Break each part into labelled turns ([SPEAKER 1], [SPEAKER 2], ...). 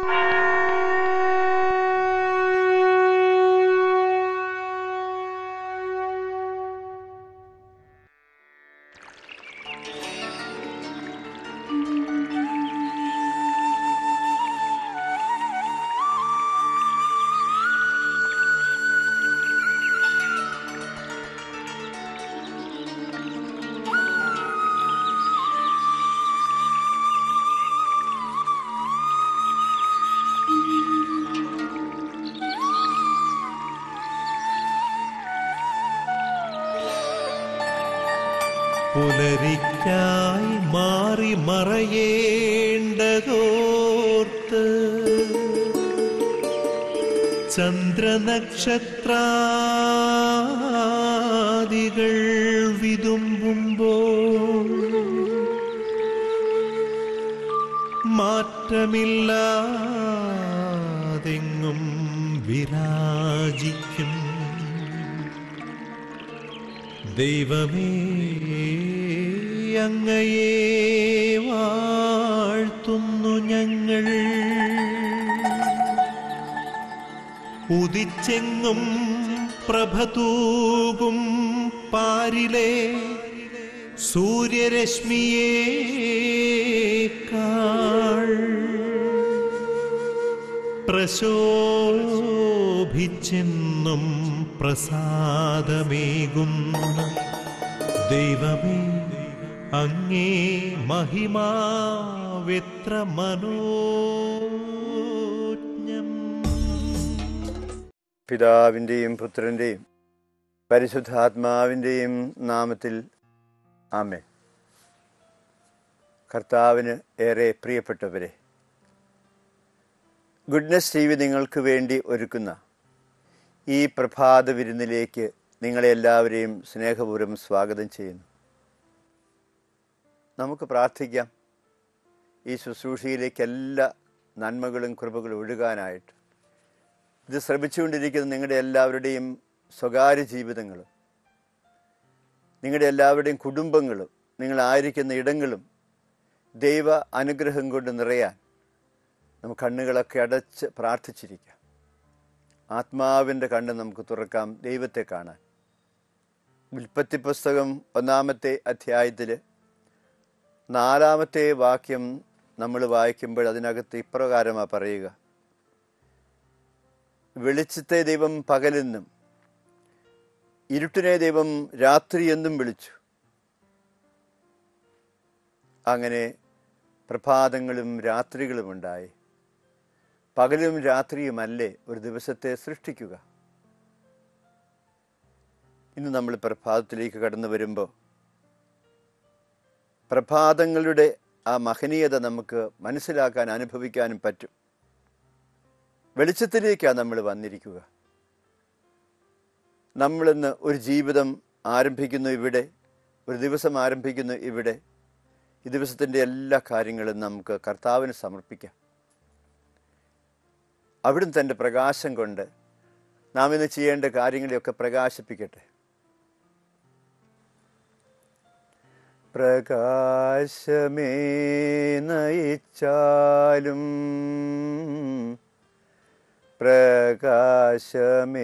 [SPEAKER 1] പുലരിക്കായി മാറി മറയേണ്ടതോർത്ത് ചന്ദ്രനക്ഷത്രാദികൾ വിതുമ്പുമ്പോൾ മാറ്റമില്ലാതെങ്ങും വിരാജിക്കും ദൈവമേ അങ്ങയെ വാഴ്ത്തുന്നു ഞങ്ങൾ ഉദിച്ചെങ്ങും പ്രഭതൂകും പാരിലെ സൂര്യരശ്മിയേക്കാൾ പ്രശോഭിച്ചെന്നും പ്രസാദമേകുന്ന ദൈവമേ അങ്ങേ മഹിമാവെത്ര മനോജ്ഞം
[SPEAKER 2] പിതാവിൻ്റെയും പുത്രൻ്റെയും പരിശുദ്ധാത്മാവിൻ്റെയും നാമത്തിൽ ആമേ കർത്താവിന് ഏറെ പ്രിയപ്പെട്ടവരെ ഗുഡ്നസ് ടി വി നിങ്ങൾക്ക് വേണ്ടി ഒരുക്കുന്ന ഈ പ്രഭാത വിരുന്നിലേക്ക് നിങ്ങളെ എല്ലാവരെയും സ്നേഹപൂർവ്വം സ്വാഗതം ചെയ്യുന്നു നമുക്ക് പ്രാർത്ഥിക്കാം ഈ ശുശ്രൂഷയിലേക്ക് എല്ലാ നന്മകളും കൃപകളും ഒഴുകാനായിട്ട് ഇത് ശ്രമിച്ചുകൊണ്ടിരിക്കുന്ന നിങ്ങളുടെ എല്ലാവരുടെയും സ്വകാര്യ ജീവിതങ്ങളും നിങ്ങളുടെ എല്ലാവരുടെയും കുടുംബങ്ങളും നിങ്ങളായിരിക്കുന്ന ഇടങ്ങളും ദൈവ അനുഗ്രഹം കൊണ്ട് നിറയാൻ നമുക്ക് കണ്ണുകളൊക്കെ അടച്ച് പ്രാർത്ഥിച്ചിരിക്കാം ആത്മാവിൻ്റെ കണ്ണ് നമുക്ക് തുറക്കാം ദൈവത്തെ കാണാൻ ഉൽപ്പത്തി പുസ്തകം ഒന്നാമത്തെ അധ്യായത്തിൽ നാലാമത്തെ വാക്യം നമ്മൾ വായിക്കുമ്പോൾ അതിനകത്ത് ഇപ്രകാരമാണ് പറയുക വെളിച്ചത്തെ ദൈവം പകലെന്നും ഇരുട്ടിനെ ദൈവം രാത്രി എന്നും വിളിച്ചു അങ്ങനെ പ്രഭാതങ്ങളും രാത്രികളും ഉണ്ടായി പകലും രാത്രിയുമല്ലേ ഒരു ദിവസത്തെ സൃഷ്ടിക്കുക ഇന്ന് നമ്മൾ പ്രഭാതത്തിലേക്ക് കടന്നു വരുമ്പോൾ പ്രഭാതങ്ങളുടെ ആ മഹനീയത നമുക്ക് മനസ്സിലാക്കാൻ അനുഭവിക്കാനും പറ്റും വെളിച്ചത്തിലേക്കാണ് നമ്മൾ വന്നിരിക്കുക നമ്മളിന്ന് ഒരു ജീവിതം ആരംഭിക്കുന്നു ഇവിടെ ഒരു ദിവസം ആരംഭിക്കുന്നു ഇവിടെ ഈ ദിവസത്തിൻ്റെ എല്ലാ കാര്യങ്ങളും നമുക്ക് കർത്താവിന് സമർപ്പിക്കാം അവിടുന്ന് തൻ്റെ പ്രകാശം കൊണ്ട് നാം ഇന്ന് ചെയ്യേണ്ട കാര്യങ്ങളെയൊക്കെ പ്രകാശിപ്പിക്കട്ടെ പ്രകാശമേ നയിച്ചാലും പ്രകാശമേ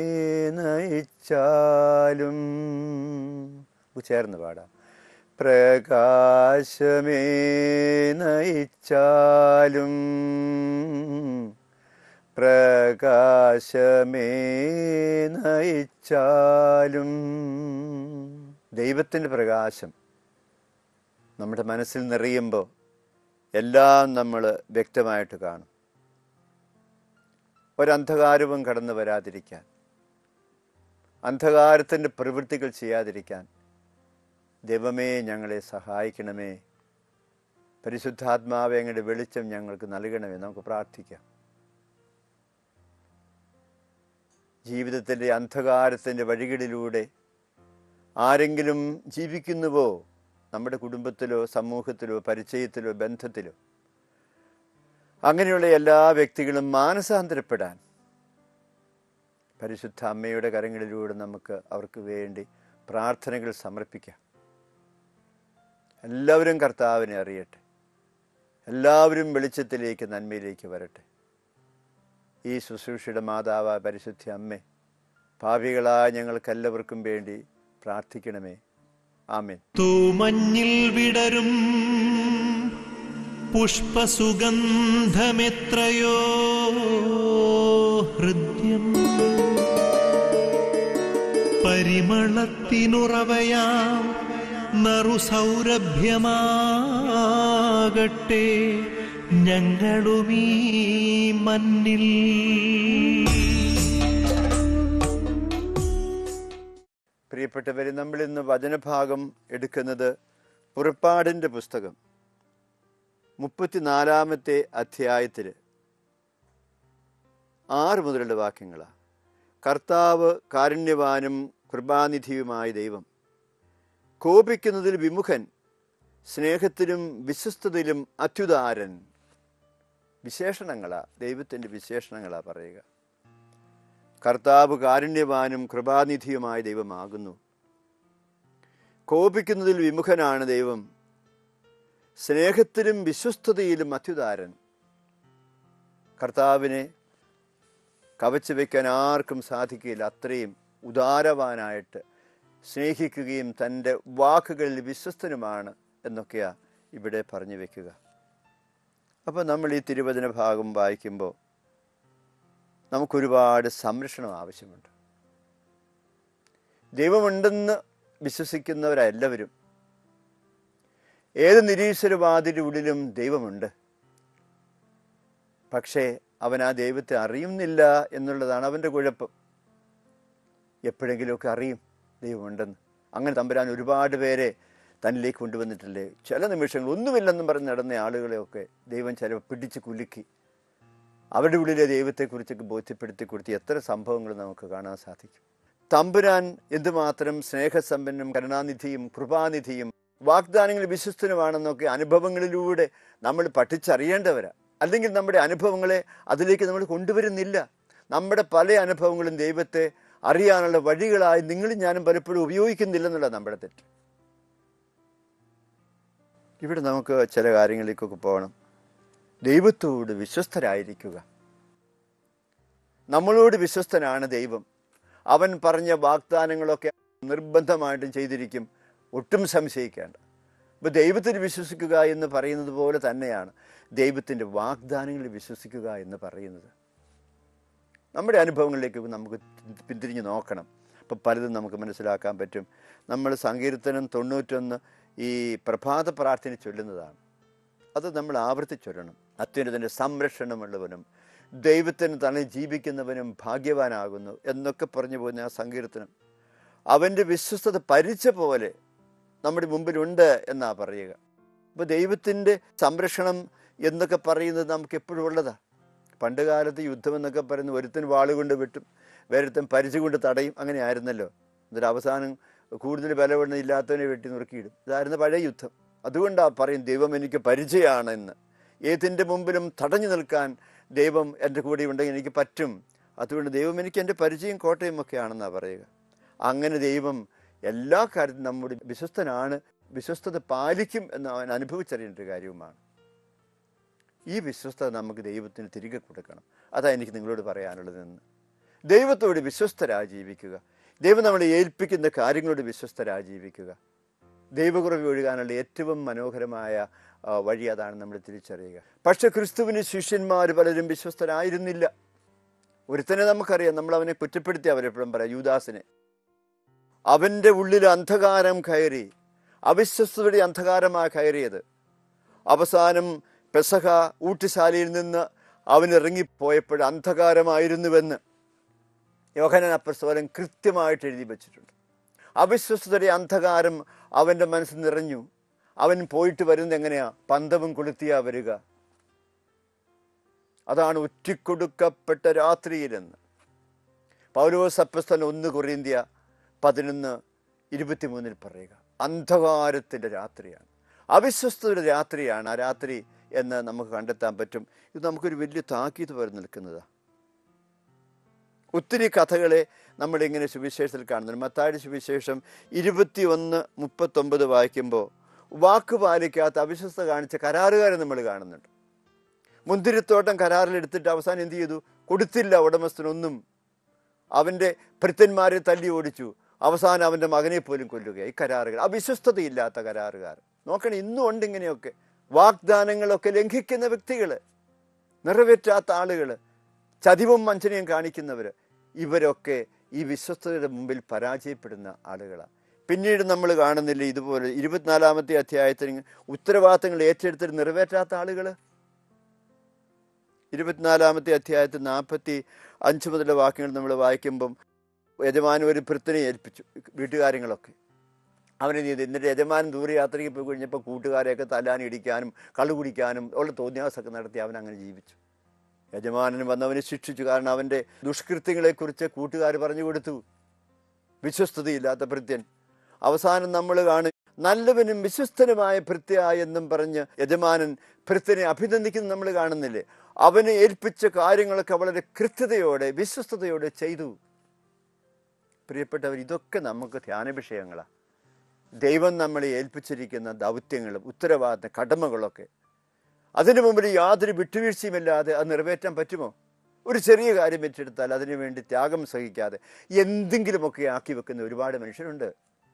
[SPEAKER 2] നയിച്ചാലും നമുക്ക് ചേർന്ന് പാടാം പ്രകാശമേ നയിച്ചാലും പ്രകാശമേ നയിച്ചാലും ദൈവത്തിൻ്റെ പ്രകാശം നമ്മുടെ മനസ്സിൽ നിറയുമ്പോൾ എല്ലാം നമ്മൾ വ്യക്തമായിട്ട് കാണും ഒരന്ധകാരവും കടന്നു വരാതിരിക്കാൻ അന്ധകാരത്തിൻ്റെ പ്രവൃത്തികൾ ചെയ്യാതിരിക്കാൻ ദൈവമേ ഞങ്ങളെ സഹായിക്കണമേ പരിശുദ്ധാത്മാവെ അങ്ങയുടെ വെളിച്ചം ഞങ്ങൾക്ക് നൽകണമേ നമുക്ക് പ്രാർത്ഥിക്കാം ജീവിതത്തിൻ്റെ അന്ധകാരത്തിൻ്റെ വഴികളിലൂടെ ആരെങ്കിലും ജീവിക്കുന്നുവോ നമ്മുടെ കുടുംബത്തിലോ സമൂഹത്തിലോ പരിചയത്തിലോ ബന്ധത്തിലോ അങ്ങനെയുള്ള എല്ലാ വ്യക്തികളും മാനസാന്തരപ്പെടാൻ പരിശുദ്ധ അമ്മയുടെ കരങ്ങളിലൂടെ നമുക്ക് അവർക്ക് വേണ്ടി പ്രാർത്ഥനകൾ സമർപ്പിക്കാം എല്ലാവരും കർത്താവിനെ അറിയട്ടെ എല്ലാവരും വെളിച്ചത്തിലേക്ക് നന്മയിലേക്ക് വരട്ടെ ഈ ശുശ്രൂഷയുടെ മാതാവ് പരിശുദ്ധ അമ്മേ ഭാവികളായ ഞങ്ങൾക്കെല്ലാവർക്കും വേണ്ടി പ്രാർത്ഥിക്കണമേ ആമേൻ
[SPEAKER 1] തൂമഞ്ഞിൽ വിടരും പുഷ്പസുഗന്ധമെത്രയോ ഹൃദ്യം പരിമളത്തിനുറവയാം നറുസൗരഭ്യമാകട്ടെ ഞങ്ങളുമീ മണ്ണിൽ
[SPEAKER 2] പ്രിയപ്പെട്ടവരെ നമ്മൾ ഇന്ന് വചനഭാഗം എടുക്കുന്നത് പുറപ്പാടിൻ്റെ പുസ്തകം മുപ്പത്തിനാലാമത്തെ അധ്യായത്തിൽ ആറ് മുതലുള്ള വാക്യങ്ങളാണ് കർത്താവ് കാരുണ്യവാനും കൃപാനിധിയുമായ ദൈവം കോപിക്കുന്നതിൽ വിമുഖൻ സ്നേഹത്തിലും വിശ്വസ്തതയിലും അത്യുദാരൻ വിശേഷണങ്ങളാ ദൈവത്തിൻ്റെ വിശേഷണങ്ങളാ പറയുക കർത്താവ് കാരുണ്യവാനും കൃപാനിധിയുമായ ദൈവമാകുന്നു കോപിക്കുന്നതിൽ വിമുഖനാണ് ദൈവം സ്നേഹത്തിലും വിശ്വസ്തതയിലും അത്യുദാരൻ കർത്താവിനെ കവച്ചു വയ്ക്കാൻ ആർക്കും സാധിക്കില്ല അത്രയും ഉദാരവാനായിട്ട് സ്നേഹിക്കുകയും തൻ്റെ വാക്കുകളിൽ വിശ്വസ്തനുമാണ് എന്നൊക്കെയാ ഇവിടെ പറഞ്ഞു വെക്കുക അപ്പോൾ നമ്മൾ ഈ തിരുവചന ഭാഗം വായിക്കുമ്പോൾ നമുക്കൊരുപാട് സംരക്ഷണം ആവശ്യമുണ്ട് ദൈവമുണ്ടെന്ന് വിശ്വസിക്കുന്നവരെല്ലാവരും ഏത് നിരീശ്വരവാദിയുടെ ഉള്ളിലും ദൈവമുണ്ട് പക്ഷേ അവൻ ആ ദൈവത്തെ അറിയുന്നില്ല എന്നുള്ളതാണ് അവൻ്റെ കുഴപ്പം എപ്പോഴെങ്കിലുമൊക്കെ അറിയും ദൈവമുണ്ടെന്ന് അങ്ങനെ തമ്പുരാൻ ഒരുപാട് പേരെ തന്നിലേക്ക് കൊണ്ടുവന്നിട്ടില്ലേ ചില നിമിഷങ്ങൾ ഒന്നുമില്ലെന്നും പറഞ്ഞ് നടന്ന ആളുകളെയൊക്കെ ദൈവം ചിലപ്പോൾ പിടിച്ച് കുലുക്കി അവരുടെ ഉള്ളിലെ ദൈവത്തെക്കുറിച്ചൊക്കെ ബോധ്യപ്പെടുത്തി കൊടുത്ത് എത്ര സംഭവങ്ങൾ നമുക്ക് കാണാൻ സാധിക്കും തമ്പുരാൻ എന്തുമാത്രം സ്നേഹസമ്പന്നും കരുണാനിധിയും കൃപാനിധിയും വാഗ്ദാനങ്ങളിൽ വിശ്വസ്തനുമാണെന്നൊക്കെ അനുഭവങ്ങളിലൂടെ നമ്മൾ പഠിച്ചറിയേണ്ടവരാ അല്ലെങ്കിൽ നമ്മുടെ അനുഭവങ്ങളെ അതിലേക്ക് നമ്മൾ കൊണ്ടുവരുന്നില്ല നമ്മുടെ പല അനുഭവങ്ങളും ദൈവത്തെ അറിയാനുള്ള വഴികളായി നിങ്ങളും ഞാനും പലപ്പോഴും ഉപയോഗിക്കുന്നില്ലെന്നുള്ള നമ്മുടെ തെറ്റ് ഇവിടെ നമുക്ക് ചില കാര്യങ്ങളിലേക്കൊക്കെ പോകണം ദൈവത്തോട് വിശ്വസ്തരായിരിക്കുക നമ്മളോട് വിശ്വസ്തനാണ് ദൈവം അവൻ പറഞ്ഞ വാഗ്ദാനങ്ങളൊക്കെ നിർബന്ധമായിട്ടും ചെയ്തിരിക്കും ഒട്ടും സംശയിക്കേണ്ട ഇപ്പോൾ ദൈവത്തിൽ വിശ്വസിക്കുക എന്ന് പറയുന്നത് പോലെ തന്നെയാണ് ദൈവത്തിൻ്റെ വാഗ്ദാനങ്ങളിൽ വിശ്വസിക്കുക എന്ന് പറയുന്നത് നമ്മുടെ അനുഭവങ്ങളിലേക്ക് നമുക്ക് പിന്തിരിഞ്ഞ് നോക്കണം അപ്പം പലതും നമുക്ക് മനസ്സിലാക്കാൻ പറ്റും നമ്മൾ സങ്കീർത്തനം തൊണ്ണൂറ്റൊന്ന് ഈ പ്രഭാത പ്രാർത്ഥന ചൊല്ലുന്നതാണ് അത് നമ്മൾ ആവർത്തി ചൊല്ലണം അത്യുന്നതിൻ്റെ സംരക്ഷണമുള്ളവനും ദൈവത്തിന് തന്നെ ജീവിക്കുന്നവനും ഭാഗ്യവാനാകുന്നു എന്നൊക്കെ പറഞ്ഞു പോകുന്ന ആ സങ്കീർത്തനം അവൻ്റെ വിശ്വസ്തത പരിച്ച പോലെ നമ്മുടെ മുമ്പിലുണ്ട് എന്നാ പറയുക അപ്പോൾ ദൈവത്തിൻ്റെ സംരക്ഷണം എന്നൊക്കെ പറയുന്നത് നമുക്ക് എപ്പോഴും ഉള്ളതാ പണ്ട് കാലത്ത് യുദ്ധം എന്നൊക്കെ പറയുന്നത് ഒരുത്തൻ വാളുകൊണ്ട് വെട്ടും വേറൊരുത്തൻ പരിച കൊണ്ട് തടയും അങ്ങനെ ആയിരുന്നല്ലോ എന്നിട്ട് അവസാനം കൂടുതൽ ബലവണ്ണം ഇല്ലാത്തവനെ വെട്ടി നുറുക്കിയിടും ഇതായിരുന്നു പഴയ യുദ്ധം അതുകൊണ്ടാണ് പറയും ദൈവം എനിക്ക് പരിചയമാണെന്ന് ഏതിൻ്റെ മുമ്പിലും തടഞ്ഞു നിൽക്കാൻ ദൈവം എൻ്റെ കൂടെ ഉണ്ടെങ്കിൽ എനിക്ക് പറ്റും അതുകൊണ്ട് ദൈവം എനിക്ക് എൻ്റെ പരിചയം കോട്ടയും ഒക്കെ ആണെന്നാണ് പറയുക അങ്ങനെ ദൈവം എല്ലാ കാര്യത്തിലും നമ്മുടെ വിശ്വസ്തനാണ് വിശ്വസ്തത പാലിക്കും എന്ന് അവൻ അനുഭവിച്ചറിയേണ്ട ഒരു കാര്യവുമാണ് ഈ വിശ്വസ്തത നമുക്ക് ദൈവത്തിന് തിരികെ കൊടുക്കണം അതാ എനിക്ക് നിങ്ങളോട് പറയാനുള്ളതെന്ന് ദൈവത്തോട് വിശ്വസ്തരാ ജീവിക്കുക ദൈവം നമ്മളെ ഏൽപ്പിക്കുന്ന കാര്യങ്ങളോട് വിശ്വസ്തരാ ജീവിക്കുക ദൈവകുറവ് ഒഴുകാനുള്ള ഏറ്റവും മനോഹരമായ ആ, വഴി അതാണ് നമ്മൾ തിരിച്ചറിയുക പക്ഷെ ക്രിസ്തുവിന് ശിഷ്യന്മാർ പലരും വിശ്വസ്തരായിരുന്നില്ല ഒരുത്തനെ നമുക്കറിയാം നമ്മൾ അവനെ കുറ്റപ്പെടുത്തി അവരെപ്പോഴും പറയാം യൂദാസിനെ അവൻ്റെ ഉള്ളിൽ അന്ധകാരം കയറി അവിശ്വസ്തയുടെ അന്ധകാരമാണ് കയറിയത് അവസാനം പെസഹ ഊട്ടുശാലയിൽ നിന്ന് അവൻ ഇറങ്ങിപ്പോയപ്പോൾ അന്ധകാരമായിരുന്നുവെന്ന് യോഹനൻ അപ്രസ്വലം കൃത്യമായിട്ട് എഴുതി വച്ചിട്ടുണ്ട് അവിശ്വസ്തയുടെ അന്ധകാരം അവൻ്റെ മനസ്സിൽ നിറഞ്ഞു അവൻ പോയിട്ട് വരുന്നത് എങ്ങനെയാ പന്തവും കൊളുത്തിയാ വരിക അതാണ് ഒറ്റിക്കൊടുക്കപ്പെട്ട രാത്രിയിലെന്ന് പൗലോസ് അപ്പസ്തലൻ ഒന്ന് കൊറിന്ത്യ പതിനൊന്ന് ഇരുപത്തിമൂന്നിൽ പറയുക അന്ധകാരത്തിൻ്റെ രാത്രിയാണ് അവിശ്വസ്തയുടെ രാത്രിയാണ് ആ രാത്രി എന്ന് നമുക്ക് കണ്ടെത്താൻ പറ്റും ഇത് നമുക്കൊരു വലിയ താക്കീത് പോലെ നിൽക്കുന്നതാണ് ഒത്തിരി കഥകളെ നമ്മളിങ്ങനെ സുവിശേഷത്തിൽ കാണുന്നുണ്ട് മത്താടി സുവിശേഷം ഇരുപത്തി ഒന്ന് മുപ്പത്തൊമ്പത് വായിക്കുമ്പോൾ വാക്ക് പാലിക്കാത്ത അവിശ്വസ്ത കാണിച്ച കരാറുകാരെ നമ്മൾ കാണുന്നുണ്ട് മുന്തിരിത്തോട്ടം കരാറിലെടുത്തിട്ട് അവസാനം എന്ത് ചെയ്തു കൊടുത്തില്ല ഉടമസ്ഥനൊന്നും അവൻ്റെ ഭൃത്യന്മാരെ തല്ലി ഓടിച്ചു അവസാനം അവൻ്റെ മകനെ പോലും കൊല്ലുക ഈ കരാറുകൾ അവിശ്വസ്തതയില്ലാത്ത കരാറുകാർ നോക്കണം ഇന്നും ഉണ്ട് ഇങ്ങനെയൊക്കെ വാഗ്ദാനങ്ങളൊക്കെ ലംഘിക്കുന്ന വ്യക്തികൾ നിറവേറ്റാത്ത ആളുകൾ ചതിവും വഞ്ചനയും കാണിക്കുന്നവർ ഇവരൊക്കെ ഈ വിശ്വസ്തയുടെ മുമ്പിൽ പരാജയപ്പെടുന്ന ആളുകളാണ് പിന്നീട് നമ്മൾ കാണുന്നില്ല ഇതുപോലെ ഇരുപത്തിനാലാമത്തെ അധ്യായത്തിന് ഉത്തരവാദിത്തങ്ങൾ ഏറ്റെടുത്തിട്ട് നിറവേറ്റാത്ത ആളുകൾ ഇരുപത്തിനാലാമത്തെ അധ്യായത്തിൽ നാൽപ്പത്തി അഞ്ച് മുതലുള്ള വാക്യങ്ങൾ നമ്മൾ വായിക്കുമ്പം യജമാനൻ ഒരു ഭൃത്തിനെ ഏൽപ്പിച്ചു വീട്ടുകാര്യങ്ങളൊക്കെ അവനെ ചെയ്തു എന്നിട്ട് യജമാനൻ ദൂരയാത്രയ്ക്ക് പോയി കഴിഞ്ഞപ്പോൾ കൂട്ടുകാരെയൊക്കെ തല്ലാൻ ഇടിക്കാനും കള്ളു കുടിക്കാനും ഉള്ള തോന്നിയാസൊക്കെ നടത്തി അവൻ അങ്ങനെ ജീവിച്ചു യജമാനൻ വന്നവനെ ശിക്ഷിച്ചു കാരണം അവൻ്റെ ദുഷ്കൃത്യങ്ങളെക്കുറിച്ച് കൂട്ടുകാർ പറഞ്ഞു കൊടുത്തു വിശ്വസ്തതയില്ലാത്ത ഭൃത്യൻ അവസാനം നമ്മൾ കാണും നല്ലവനും വിശ്വസ്തനുമായ ഭൃത്യ എന്നും പറഞ്ഞ് യജമാനൻ ഭൃത്യനെ അഭിനന്ദിക്കുന്ന നമ്മൾ കാണുന്നില്ലേ അവനെ ഏൽപ്പിച്ച കാര്യങ്ങളൊക്കെ വളരെ കൃത്യതയോടെ വിശ്വസ്തയോടെ ചെയ്തു പ്രിയപ്പെട്ടവർ ഇതൊക്കെ നമുക്ക് ധ്യാന വിഷയങ്ങളാണ് ദൈവം നമ്മളെ ഏൽപ്പിച്ചിരിക്കുന്ന ദൗത്യങ്ങളും ഉത്തരവാദിത്ത കടമകളൊക്കെ അതിനു മുമ്പിൽ യാതൊരു വിട്ടുവീഴ്ചയുമില്ലാതെ അത് നിറവേറ്റാൻ പറ്റുമോ ഒരു ചെറിയ കാര്യം ഏറ്റെടുത്താൽ അതിനു വേണ്ടി ത്യാഗം സഹിക്കാതെ എന്തെങ്കിലുമൊക്കെ ആക്കി വെക്കുന്ന ഒരുപാട് മനുഷ്യരുണ്ട്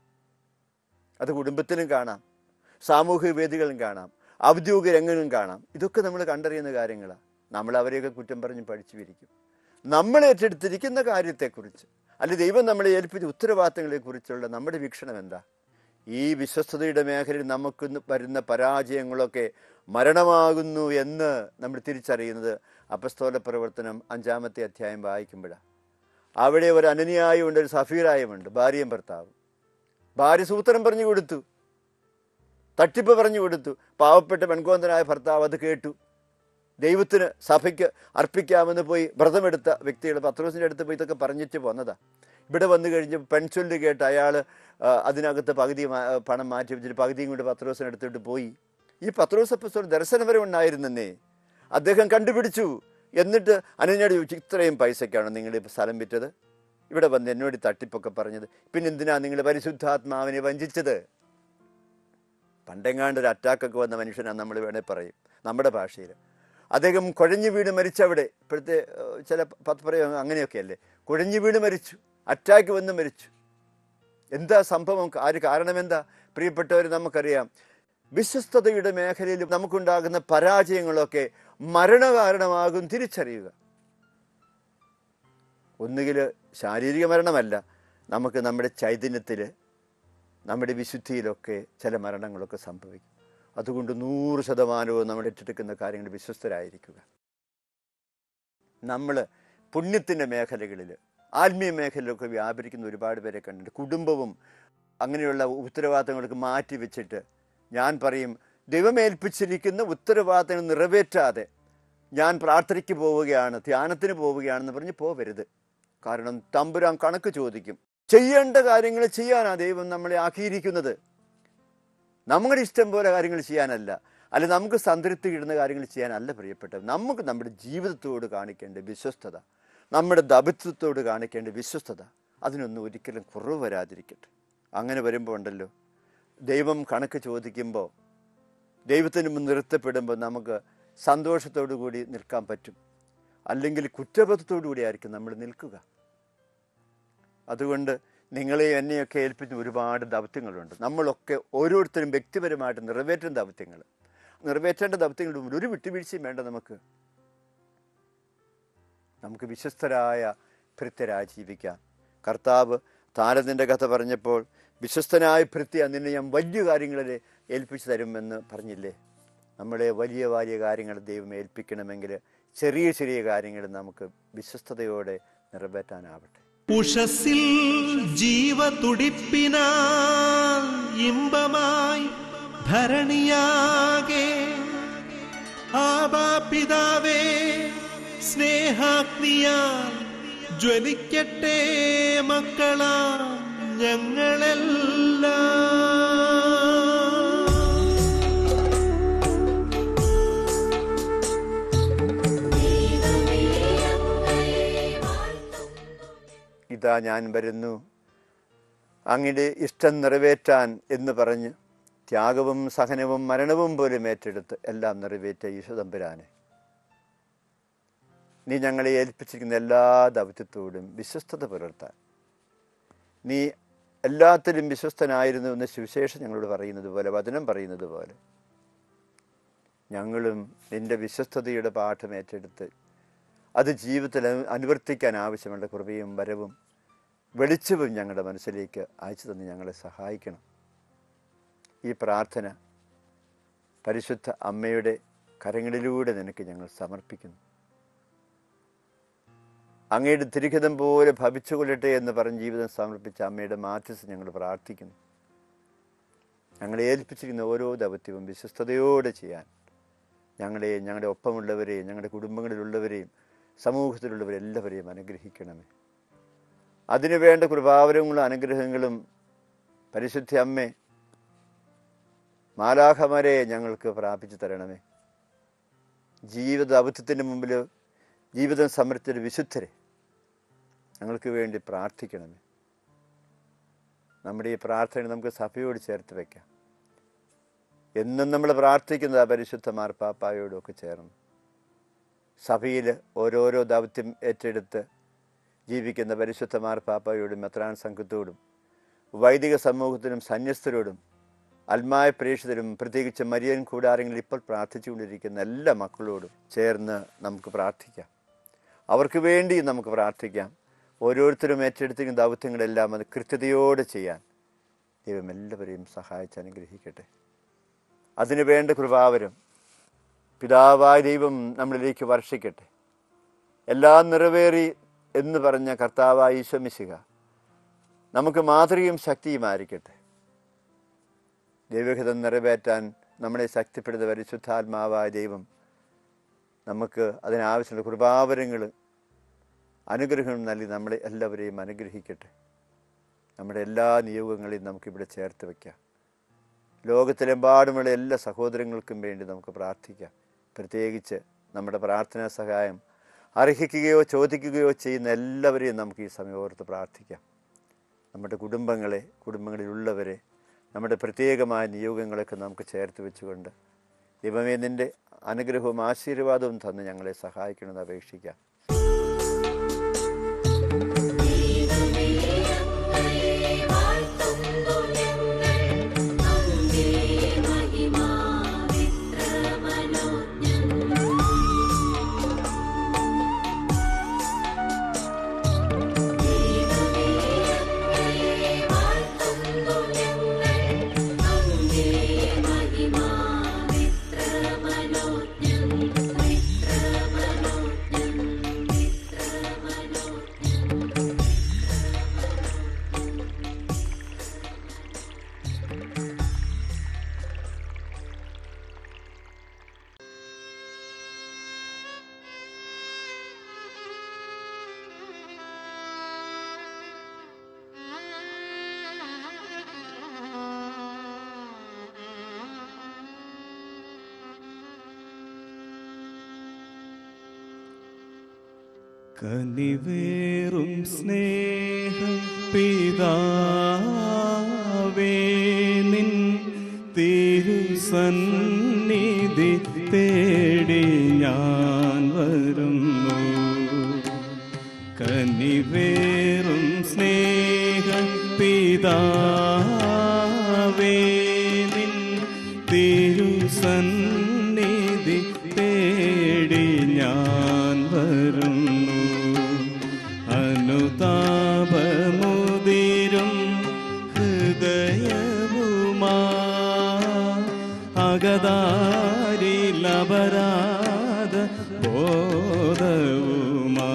[SPEAKER 2] അത് കുടുംബത്തിലും കാണാം സാമൂഹിക വേദികളിലും കാണാം ഔദ്യോഗിക രംഗങ്ങളും കാണാം ഇതൊക്കെ നമ്മൾ കണ്ടറിയുന്ന കാര്യങ്ങളാണ് നമ്മൾ അവരെയൊക്കെ കുറ്റം പറഞ്ഞ് പഠിച്ചു വിരിക്കും നമ്മൾ ഏറ്റെടുത്തിരിക്കുന്ന കാര്യത്തെക്കുറിച്ച് അല്ലെ ദൈവം നമ്മളെ ഏൽപ്പിച്ച ഉത്തരവാദിത്തങ്ങളെക്കുറിച്ചുള്ള നമ്മുടെ വീക്ഷണം എന്താ ഈ വിശ്വസ്തതയുടെ മേഖലയിൽ നമുക്ക് വരുന്ന പരാജയങ്ങളൊക്കെ മരണമാകുന്നു എന്ന് നമ്മൾ തിരിച്ചറിയുന്നത് അപസ്തോല പ്രവർത്തനം അഞ്ചാമത്തെ അധ്യായം വായിക്കുമ്പോഴാണ് അവിടെ ഒരു അനന്യായുണ്ട് ഒരു സഫീറായുമുണ്ട് ഭാര്യയും ഭർത്താവും ഭാര്യ സൂത്രം പറഞ്ഞു കൊടുത്തു തട്ടിപ്പ് പറഞ്ഞു കൊടുത്തു പാവപ്പെട്ട പെൺകോന്തനായ ഭർത്താവ് അത് കേട്ടു ദൈവത്തിന് സഭയ്ക്ക് അർപ്പിക്കാമെന്ന് പോയി വ്രതമെടുത്ത വ്യക്തികൾ പത്രോസിൻ്റെ അടുത്ത് പോയി ഇതൊക്കെ പറഞ്ഞിട്ട് പോന്നതാ ഇവിടെ വന്നു കഴിഞ്ഞ് പെൺചൊല്ല് കേട്ട് അയാൾ അതിനകത്ത് പകുതി മാ- പണം മാറ്റി വെച്ചിട്ട് പകുതിയും കൊണ്ട് പത്രോസിന് എടുത്തിട്ട് പോയി ഈ പത്രോസ് അപ്പസ്തോലൻ ദർശനപരം ഉണ്ടായിരുന്നെന്നേ അദ്ദേഹം കണ്ടുപിടിച്ചു എന്നിട്ട് അനന്യോട് ചോദിച്ചു ഇത്രയും പൈസയ്ക്കാണ് നിങ്ങൾ ഇപ്പോൾ സ്ഥലം വിറ്റത് ഇവിടെ വന്ന് എന്നോട് ഈ തട്ടിപ്പൊക്കെ പറഞ്ഞത് പിന്നെ എന്തിനാ നിങ്ങൾ പരിശുദ്ധാത്മാവിനെ വഞ്ചിച്ചത് പണ്ടെങ്ങാണ്ട് ഒരു അറ്റാക്കൊക്കെ വന്ന മനുഷ്യനാണ് നമ്മൾ വേണേൽ പറയും നമ്മുടെ ഭാഷയിൽ അദ്ദേഹം കുഴഞ്ഞു വീണ് മരിച്ചവിടെ ഇപ്പോഴത്തെ ഏഹ്, ചില പത്ത് പറയും അങ്ങനെയൊക്കെ അല്ലേ കുഴഞ്ഞു വീണ് മരിച്ചു അറ്റാക്ക് വന്ന് മരിച്ചു എന്താ സംഭവം ആര് കാരണമെന്താ പ്രിയപ്പെട്ടവർ നമുക്കറിയാം വിശ്വസ്തതയുടെ മേഖലയിൽ നമുക്കുണ്ടാകുന്ന പരാജയങ്ങളൊക്കെ മരണകാരണമാകും തിരിച്ചറിയുക ഒന്നുകിൽ ശാരീരിക മരണമല്ല നമുക്ക് നമ്മുടെ ചൈതന്യത്തിൽ നമ്മുടെ വിശുദ്ധിയിലൊക്കെ ചില മരണങ്ങളൊക്കെ സംഭവിക്കും അതുകൊണ്ട് നൂറ് ശതമാനവും നമ്മൾ ഏറ്റെടുക്കുന്ന കാര്യങ്ങൾ വിശ്വസ്തരായിരിക്കുക നമ്മൾ പുണ്യത്തിൻ്റെ മേഖലകളിൽ ആത്മീയ മേഖലയിലൊക്കെ വ്യാപരിക്കുന്ന ഒരുപാട് പേരെ കണ്ടിട്ടുണ്ട് കുടുംബവും അങ്ങനെയുള്ള ഉത്തരവാദിത്തങ്ങൾക്ക് മാറ്റി വെച്ചിട്ട് ഞാൻ പറയും ദൈവമേൽപ്പിച്ചിരിക്കുന്ന ഉത്തരവാദിത്തങ്ങൾ നിറവേറ്റാതെ ഞാൻ പ്രാർത്ഥനയ്ക്ക് പോവുകയാണ് ധ്യാനത്തിന് പോവുകയാണെന്ന് പറഞ്ഞ് പോവരുത് കാരണം തമ്പുരാൻ കണക്ക് ചോദിക്കും ചെയ്യേണ്ട കാര്യങ്ങൾ ചെയ്യാനാ ദൈവം നമ്മളെ ആക്കിയിരിക്കുന്നത് നമ്മുടെ ഇഷ്ടം പോലെ കാര്യങ്ങൾ ചെയ്യാനല്ല അല്ല നമുക്ക് സംതൃപ്തി കിട്ടുന്ന കാര്യങ്ങൾ ചെയ്യാനല്ല പ്രിയപ്പെട്ടത് നമുക്ക് നമ്മുടെ ജീവിതത്തോട് കാണിക്കേണ്ട വിശ്വസ്തത നമ്മുടെ ദബിത്വത്തോട് കാണിക്കേണ്ട വിശ്വസ്തത അതിനൊന്നും ഒരിക്കലും കുറവ് വരാതിരിക്കട്ടെ അങ്ങനെ വരുമ്പോൾ ഉണ്ടല്ലോ ദൈവം കണക്ക് ചോദിക്കുമ്പോൾ ദൈവത്തിന് മുൻ നിർത്തപ്പെടുമ്പോൾ നമുക്ക് സന്തോഷത്തോടു കൂടി നിൽക്കാൻ പറ്റും അല്ലെങ്കിൽ കുറ്റബോധത്തോടു കൂടി ആയിരിക്കും നമ്മൾ നിൽക്കുക അതുകൊണ്ട് നിങ്ങളെ എന്നെയൊക്കെ ഏൽപ്പിക്കുന്ന ഒരുപാട് ദൗത്യങ്ങളുണ്ട് നമ്മളൊക്കെ ഓരോരുത്തരും വ്യക്തിപരമായിട്ട് നിറവേറ്റുന്ന ദൗത്യങ്ങൾ നിറവേറ്റേണ്ട ദൗത്യങ്ങളുടെ മുമ്പിൽ ഒരു വിട്ടുവീഴ്ചയും വേണ്ട നമുക്ക് നമുക്ക് വിശ്വസ്തരായ ഭൃത്യരായി ജീവിക്കാം കർത്താവ് താരത്തിൻ്റെ കഥ പറഞ്ഞപ്പോൾ വിശ്വസ്തനായ ഭൃത്യ നിന്നെ ഞാൻ വലിയ കാര്യങ്ങളിൽ ഏൽപ്പിച്ചു തരുമെന്ന് പറഞ്ഞില്ലേ നമ്മളെ വലിയ വലിയ കാര്യങ്ങൾ ദൈവം ഏൽപ്പിക്കണമെങ്കിൽ ചെറിയ ചെറിയ കാര്യങ്ങൾ നമുക്ക് വിശ്വസ്തയോടെ നിറവേറ്റാനാവട്ടെ
[SPEAKER 1] ഉഷസിൽ ജീവതുടിപ്പിനാ ഇമ്പമായി ധരണിയാകെ ആബാപിതാവേ സ്നേഹാഗ്നിയാൽ ജ്വലിക്കട്ടെ മക്കളാ ഞങ്ങളെല്ലാം
[SPEAKER 2] ഇതാ ഞാൻ വരുന്നു അങ്ങയുടെ ഇഷ്ടം നിറവേറ്റാൻ എന്ന് പറഞ്ഞ് ത്യാഗവും സഹനവും മരണവും പോലും ഏറ്റെടുത്ത് എല്ലാം നിറവേറ്റ ഈശോതമ്പുരാനെ നീ ഞങ്ങളെ ഏൽപ്പിച്ചിരിക്കുന്ന എല്ലാ ദൗത്യത്തോടും വിശ്വസ്തത പുലർത്താൻ നീ എല്ലാത്തിലും വിശ്വസ്തനായിരുന്നു എന്ന് സുവിശേഷം ഞങ്ങളോട് പറയുന്നത് പോലെ വചനം പറയുന്നത് പോലെ ഞങ്ങളും നിന്റെ വിശ്വസ്തതയുടെ പാഠം ഏറ്റെടുത്ത് അത് ജീവിതത്തിൽ അനു- അനുവർത്തിക്കാൻ ആവശ്യമുള്ള കൃപയും വരവും വെളിച്ചവും ഞങ്ങളുടെ മനസ്സിലേക്ക് അയച്ചു തന്ന് ഞങ്ങളെ സഹായിക്കണം ഈ പ്രാർത്ഥന പരിശുദ്ധ അമ്മയുടെ കരങ്ങളിലൂടെ നിനക്ക് ഞങ്ങൾ സമർപ്പിക്കുന്നു അങ്ങയുടെ തിരിഹിതം പോലെ ഭവിച്ചുകൊള്ളട്ടെ എന്ന് പറഞ്ഞ് ജീവിതം സമർപ്പിച്ച അമ്മയുടെ മാധ്യസ്ഥ ഞങ്ങൾ പ്രാർത്ഥിക്കുന്നു ഞങ്ങളെ ഏൽപ്പിച്ചിരിക്കുന്ന ഓരോ ദൗത്യവും വിശ്വസ്തയോടെ ചെയ്യാൻ ഞങ്ങളെയും ഞങ്ങളുടെ ഒപ്പമുള്ളവരെയും ഞങ്ങളുടെ കുടുംബങ്ങളിലുള്ളവരെയും സമൂഹത്തിലുള്ളവരെ എല്ലാവരെയും അനുഗ്രഹിക്കണമേ അതിനു വേണ്ട കൃപാവരങ്ങളും അനുഗ്രഹങ്ങളും പരിശുദ്ധ അമ്മേ മാലാഖമാരെ ഞങ്ങൾക്ക് പ്രാപിച്ചു തരണമേ ജീവിത ദൗത്യത്തിൻ്റെ മുമ്പിൽ ജീവിതം സമർപ്പിച്ച വിശുദ്ധരെ ഞങ്ങൾക്ക് വേണ്ടി പ്രാർത്ഥിക്കണമേ നമ്മുടെ ഈ പ്രാർത്ഥന നമുക്ക് സഭയോട് ചേർത്ത് വയ്ക്കാം എന്നും നമ്മൾ പ്രാർത്ഥിക്കുന്നത് ആ പരിശുദ്ധ മാർപ്പാപ്പായോടൊക്കെ ചേർന്ന് സഭയിൽ ഓരോരോ ദൗത്യം ഏറ്റെടുത്ത് ജീവിക്കുന്ന പരിശുദ്ധ മാർപ്പാപ്പായോടും മെത്രാൻ സംഘത്തോടും വൈദിക സമൂഹത്തിനും സന്യസ്തരോടും അൽമായ പ്രേക്ഷിതരും പ്രത്യേകിച്ച് മരിയൻ കൂടാരങ്ങളിൽ ഇപ്പോൾ പ്രാർത്ഥിച്ചുകൊണ്ടിരിക്കുന്ന എല്ലാ മക്കളോടും ചേർന്ന് നമുക്ക് പ്രാർത്ഥിക്കാം അവർക്ക് വേണ്ടി നമുക്ക് പ്രാർത്ഥിക്കാം ഓരോരുത്തരും ഏറ്റെടുത്തിരിക്കുന്ന ദൗത്യങ്ങളെല്ലാം അത് കൃത്യതയോടെ ചെയ്യാൻ ദൈവം എല്ലാവരെയും സഹായിച്ച് അനുഗ്രഹിക്കട്ടെ അതിനു വേണ്ട കൃപാവരം പിതാവായ ദൈവം നമ്മളിലേക്ക് വർഷിക്കട്ടെ എല്ലാം നിറവേറി എന്ന് പറഞ്ഞ കർത്താവായ ഈശ്വമിശിക നമുക്ക് മാതൃകയും ശക്തിയുമായിരിക്കട്ടെ ദൈവഹിതം നിറവേറ്റാൻ നമ്മളെ ശക്തിപ്പെടുന്ന പരിശുദ്ധാത്മാവായ ദൈവം നമുക്ക് അതിനാവശ്യമുള്ള കൃപാവരങ്ങൾ അനുഗ്രഹം നൽകി നമ്മളെ എല്ലാവരെയും അനുഗ്രഹിക്കട്ടെ നമ്മുടെ എല്ലാ നിയോഗങ്ങളെയും നമുക്കിവിടെ ചേർത്ത് വയ്ക്കാം ലോകത്തിലെമ്പാടുമുള്ള എല്ലാ സഹോദരങ്ങൾക്കും വേണ്ടി നമുക്ക് പ്രാർത്ഥിക്കാം പ്രത്യേകിച്ച് നമ്മുടെ പ്രാർത്ഥനാ സഹായം അർഹിക്കുകയോ ചോദിക്കുകയോ ചെയ്യുന്ന എല്ലാവരെയും നമുക്ക് ഈ സമയം ഓർത്ത് പ്രാർത്ഥിക്കാം നമ്മുടെ കുടുംബങ്ങളെ കുടുംബങ്ങളിലുള്ളവരെ നമ്മുടെ പ്രത്യേകമായ നിയോഗങ്ങളൊക്കെ നമുക്ക് ചേർത്ത് വെച്ചുകൊണ്ട് ദൈവമേ നിൻ്റെ അനുഗ്രഹവും ആശീർവാദവും തന്ന് ഞങ്ങളെ സഹായിക്കണമെന്ന് അപേക്ഷിക്കാം
[SPEAKER 3] കനിവേറും സ്നേഹ പിതാവേ നിൻ തിരുസന്നിധി തേടി ഞാൻ വരുന്നു കനിവേറും സ്നേഹ പിതാവേ നിൻ തിരുസന്നിധി തേടി ഞാൻ വരുന്നു അനുതാപമുതിരും ഹൃദയവുമാ അകതാരിലപരാധ ബോധവുമാ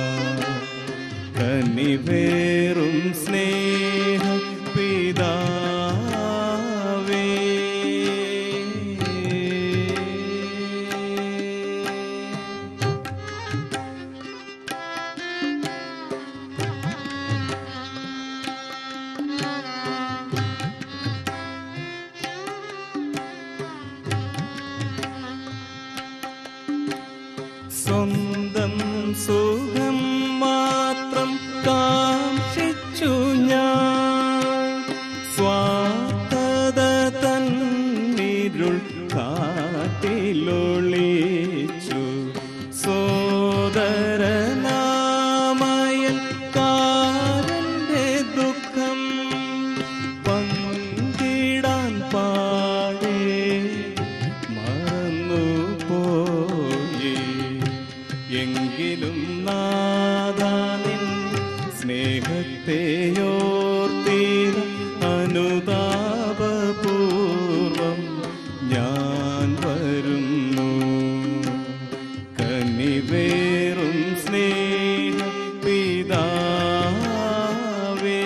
[SPEAKER 3] കനിവേറും സ്നേഹ പിതാവേ സ്വന്തം സുഖം മാത്രം കാക്ഷിച്ചു ഞാൻ സ്വാർത്ഥത തന്നിരുൾ കാട്ടിലൊളിച്ചു സോദര സ്നേഹത്തെയോർത്തീര അനുതാപപൂർവം ഞാൻ വരുന്നു കനിവേറും സ്നേഹ പിതാവേ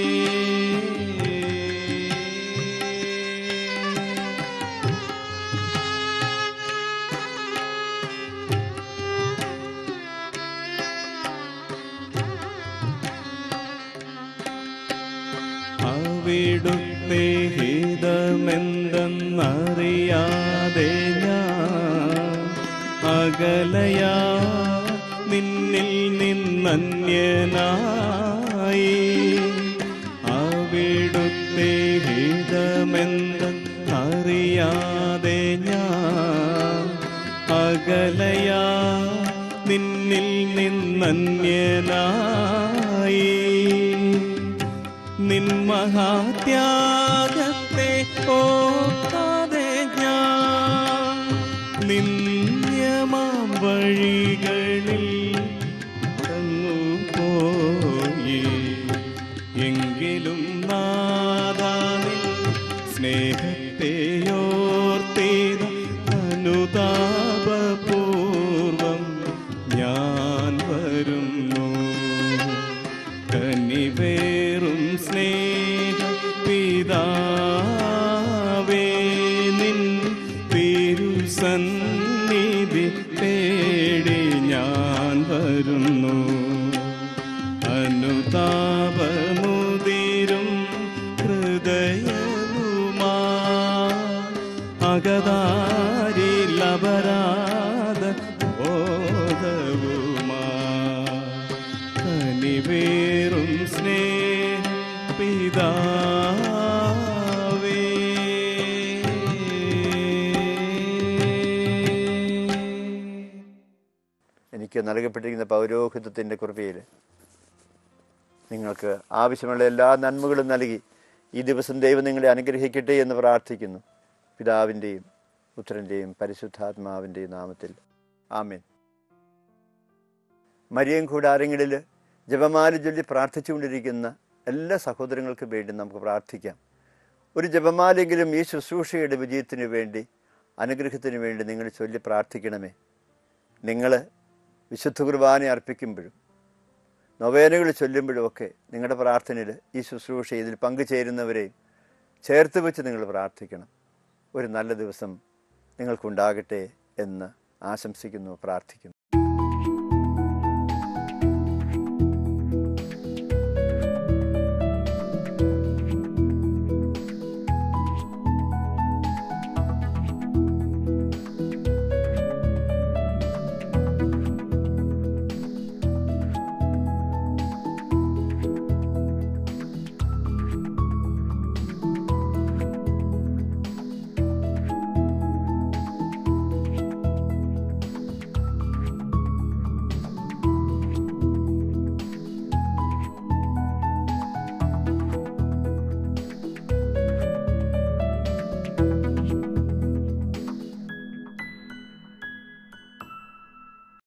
[SPEAKER 3] അവിടുത്തെ ഹിതമെന്തെന്നറിയാതെ ഞാൻ അകലയാ നിന്നിൽ നിന്നന്യനായി അവിടുത്തെ ഹിതമെന്തെന്നറിയാതെ ഞാൻ അകലയാ നിന്നിൽ നിന്നന്യനായി നിൻ മഹാത്യാഗത്തെ ഓർക്കാതെ ഞാൻ നിന്യമാം വഴികളിൽ അങ്ങു പോയി എങ്കിലും നാദാനി സ്നേഹത്തെയോർത്തേത അനുതാപപൂർവം ഞാൻ വരുന്നു കനിവേറും സ്നേഹ പിതാവേ നിൻ തിരുസന്നിധി തേടി ഞാൻ വരുന്നു അനുതാപമുതിരും ഹൃദയവുമാ അകതാരിലപരാധ ബോധവുമാ കനിവേറും സ്നേഹ പിതാവേ
[SPEAKER 2] എനിക്ക് നൽകപ്പെട്ടിരിക്കുന്ന പൗരോഹിത്വത്തിൻ്റെ കൃപയിൽ നിങ്ങൾക്ക് ആവശ്യമുള്ള എല്ലാ നന്മകളും നൽകി ഈ ദിവസം ദൈവം നിങ്ങളെ അനുഗ്രഹിക്കട്ടെ എന്ന് പ്രാർത്ഥിക്കുന്നു പിതാവിൻ്റെയും പുത്രൻ്റെയും പരിശുദ്ധാത്മാവിൻ്റെയും നാമത്തിൽ ആമേൻ മരിയം കൂടാരങ്ങളിൽ ജപമാല ചൊല്ലി പ്രാർത്ഥിച്ചുകൊണ്ടിരിക്കുന്ന എല്ലാ സഹോദരങ്ങൾക്കും വേണ്ടി നമുക്ക് പ്രാർത്ഥിക്കാം ഒരു ജപമാലെങ്കിലും ഈ ശുശ്രൂഷയുടെ വിജയത്തിനു വേണ്ടി അനുഗ്രഹത്തിന് വേണ്ടി നിങ്ങൾ ചൊല്ലി പ്രാർത്ഥിക്കണമേ നിങ്ങൾ വിശുദ്ധ കുർബാന അർപ്പിക്കുമ്പോഴും നൊവേനകൾ ചൊല്ലുമ്പോഴും ഒക്കെ നിങ്ങളുടെ പ്രാർത്ഥനയിൽ ഈ ശുശ്രൂഷ ഇതിൽ പങ്കുചേരുന്നവരെയും ചേർത്ത് വെച്ച് നിങ്ങൾ പ്രാർത്ഥിക്കണം ഒരു നല്ല ദിവസം നിങ്ങൾക്കുണ്ടാകട്ടെ എന്ന് ആശംസിക്കുന്നു പ്രാർത്ഥിക്കുന്നു